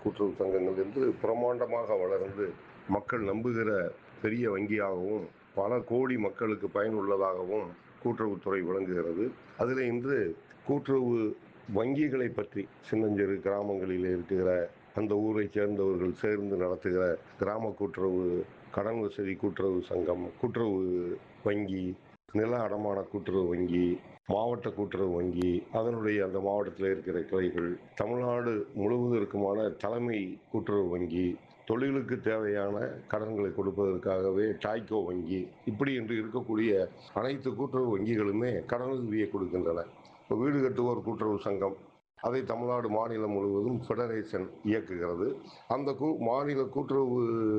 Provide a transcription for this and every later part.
கூட்டுறவு சங்கங்கள் என்று பிரமாண்டமாக வளர்ந்து மக்கள் நம்புகிற பெரிய வங்கியாகவும் பல கோடி மக்களுக்கு பயனுள்ளதாகவும் கூட்டுறவுத்துறை விளங்குகிறது அதில் இன்று கூட்டுறவு வங்கிகளை பற்றி சின்னஞ்சிறு கிராமங்களில் இருக்கிற அந்த ஊரை சேர்ந்தவர்கள் சேர்ந்து நடத்துகிற கிராம கூட்டுறவு கடன் வசதி கூட்டுறவு சங்கம் கூட்டுறவு வங்கி நில அடமான கூட்டுறவு வங்கி மாவட்ட கூட்டுறவு வங்கி அதனுடைய அந்த மாவட்டத்தில் இருக்கிற கிளைகள் தமிழ்நாடு முழுவதற்குமான தலைமை கூட்டுறவு வங்கி தொழிலுக்கு தேவையான கடன்களை கொடுப்பதற்காகவே டாய்கோ வங்கி இப்படி என்று இருக்கக்கூடிய அனைத்து கூட்டுறவு வங்கிகளுமே கடன் உதவியை கொடுக்கின்றன இப்போ வீடு கட்டுவோர் கூட்டுறவு சங்கம் அதை தமிழ்நாடு மாநிலம் முழுவதும் ஃபெடரேஷன் இயக்குகிறது அந்த கூ மாநில கூட்டுறவு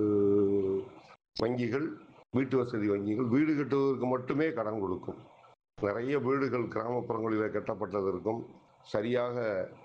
வங்கிகள் வீட்டு வசதி வங்கிகள் வீடு கட்டுவதற்கு மட்டுமே கடன் கொடுக்கும் நிறைய வீடுகள் கிராமப்புறங்களில் கட்டப்பட்டதற்கும் சரியாக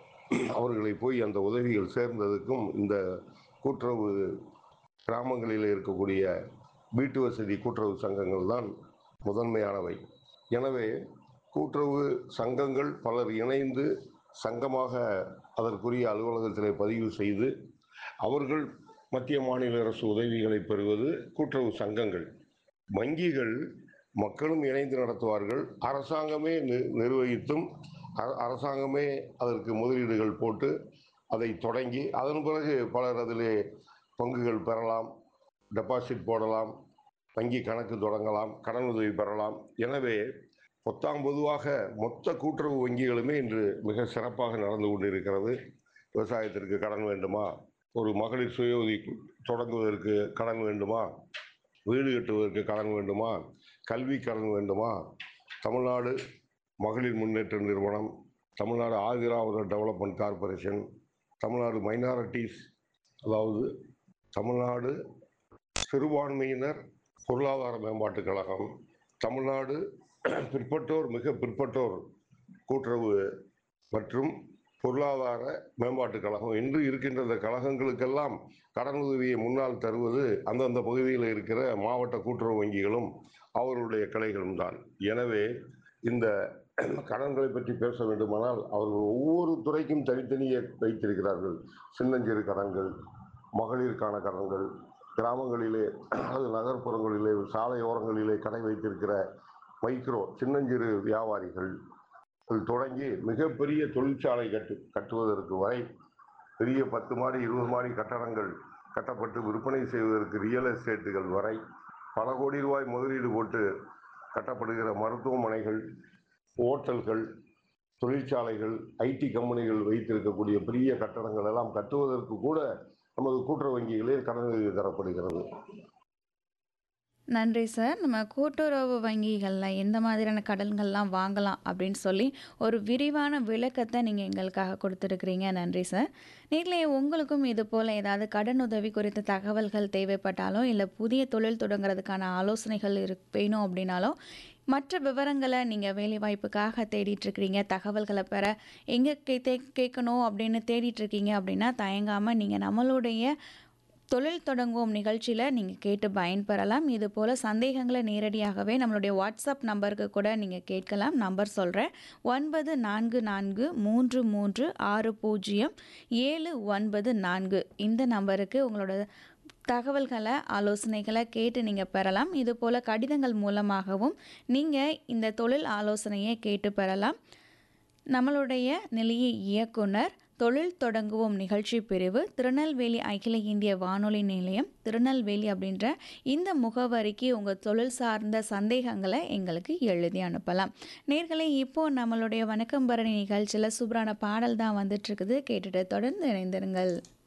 அவர்களை போய் அந்த உதவிகள் சேர்ந்ததுக்கும் இந்த கூட்டுறவு கிராமங்களில் இருக்கக்கூடிய வீட்டு வசதி கூட்டுறவு சங்கங்கள் தான் முதன்மையானவை எனவே கூட்டுறவு சங்கங்கள் பலர் இணைந்து சங்கமாக அதற்குரிய அலுவலகத்திலே பதிவு செய்து அவர்கள் மத்திய மாநில அரசு உதவிகளை பெறுவது கூட்டுறவு சங்கங்கள் வங்கிகள் மக்களும் இணைந்து நடத்துவார்கள் அரசாங்கமே நி- நிர்வகித்தும் அ- அரசாங்கமே அதற்கு முதலீடுகள் போட்டு அதை தொடங்கி அதன் பிறகு பலர் அதிலே பங்குகள் பெறலாம் டெபாசிட் போடலாம் வங்கி கணக்கு தொடங்கலாம் கடன் உதவி பெறலாம் எனவே பொத்தாம் பொதுவாக மொத்த கூட்டுறவு வங்கிகளுமே இன்று மிக சிறப்பாக நடந்து கொண்டிருக்கிறது விவசாயத்திற்கு கடன் வேண்டுமா ஒரு மகளிர் சுய உதவி தொடங்குவதற்கு கடன் வேண்டுமா வீடு கட்டுவதற்கு கடன் வேண்டுமா கல்வி கடன் வேண்டுமா தமிழ்நாடு மகளிர் முன்னேற்ற நிறுவனம் Tamil Nadu Adi Dravida development corporation Tamil Nadu minorities அதாவது தமிழ்நாடு சிறுபான்மையினர் பொருளாதார மேம்பாட்டுக் கழகம் தமிழ்நாடு பிற்பட்டோர் மிக பிற்பட்டோர் கூட்டுறவு மற்றும் பொருளாதார மேம்பாட்டுக் கழகம் என்று இருக்கின்ற இந்த கழகங்களுக்கெல்லாம் கடன் உதவியை முன்னால் தருவது அந்தந்த பகுதியில் இருக்கிற மாவட்ட கூட்டுறவு வங்கிகளும் அவர்களுடைய கிளைகளும் தான் எனவே இந்த கடன்களை பற்றி பேச வேண்டுமானால் அவர்கள் ஒவ்வொரு துறைக்கும் தனித்தனியே வைத்திருக்கிறார்கள் சின்னஞ்சிறு கடன்கள் மகளிருக்கான கடன்கள் கிராமங்களிலே அல்லது நகர்ப்புறங்களிலே சாலையோரங்களிலே கடை வைத்திருக்கிற மைக்ரோ சின்னஞ்சிறு வியாபாரிகள் இது தொடங்கி மிகப்பெரிய தொழிற்சாலை கட்டு கட்டுவதற்கு வரை பெரிய பத்து மாடி இருபது மாடி கட்டடங்கள் கட்டப்பட்டு விற்பனை செய்வதற்கு ரியல் எஸ்டேட்டுகள் வரை பல கோடி ரூபாய் முதலீடு போட்டு கட்டப்படுகிற மருத்துவமனைகள் ஓட்டல்கள் தொழிற்சாலைகள் ஐடி கம்பெனிகள் வைத்திருக்கக்கூடிய பெரிய கட்டடங்கள் எல்லாம் கட்டுவதற்கு கூட நமது கூட்டுறவு வங்கிகளில் கடன் உதவி தரப்படுகிறது நன்றி சார் நம்ம கூட்டுறவு வங்கிகளில் எந்த மாதிரியான கடன்கள்லாம் வாங்கலாம் அப்படின்னு சொல்லி ஒரு விரிவான விளக்கத்தை நீங்கள் எங்களுக்காக கொடுத்துருக்குறீங்க நன்றி சார் நேரிலே உங்களுக்கும் இது போல் ஏதாவது கடன் உதவி குறித்த தகவல்கள் தேவைப்பட்டாலோ இல்லை புதிய தொழில் தொடங்குறதுக்கான ஆலோசனைகள் இரு வேணும் அப்படின்னாலோ மற்ற விவரங்களை நீங்கள் வேலைவாய்ப்புக்காக தேடிட்டுருக்கிறீங்க தகவல்களை பெற எங்கே கே தே கேட்கணும் அப்படின்னு தேடிட்டுருக்கீங்க அப்படின்னா தயங்காமல் நீங்கள் நம்மளுடைய தொழில் தொடங்குவோம் நிகழ்ச்சியில் நீங்கள் கேட்டு பயன்பெறலாம் இது போல் சந்தேகங்களை நேரடியாகவே நம்மளுடைய வாட்ஸ்அப் நம்பருக்கு கூட நீங்கள் கேட்கலாம் நம்பர் சொல்கிறேன் ஒன்பது நான்கு நான்கு மூன்று மூன்று ஆறு பூஜ்ஜியம் ஏழு ஒன்பது நான்கு இந்த நம்பருக்கு உங்களோட தகவல்களை ஆலோசனைகளை கேட்டு நீங்கள் பெறலாம் இது போல் கடிதங்கள் மூலமாகவும் நீங்கள் இந்த தொழில் ஆலோசனையை கேட்டு பெறலாம் நம்மளுடைய நிலைய இயக்குனர் தொழில் தொடங்குவோம் நிகழ்ச்சி பிரிவு திருநெல்வேலி அகில இந்திய வானொலி நிலையம் திருநெல்வேலி அப்படின்ற இந்த முகவரிக்கு உங்கள் தொழில் சார்ந்த சந்தேகங்களை எங்களுக்கு எழுதி அனுப்பலாம் நேர்களே இப்போது நம்மளுடைய வணக்கம் பரணி நிகழ்ச்சியில் சூப்பரான பாடல் தான் வந்துட்டுருக்குது கேட்டுட்டு தொடர்ந்து இணைந்திருங்கள்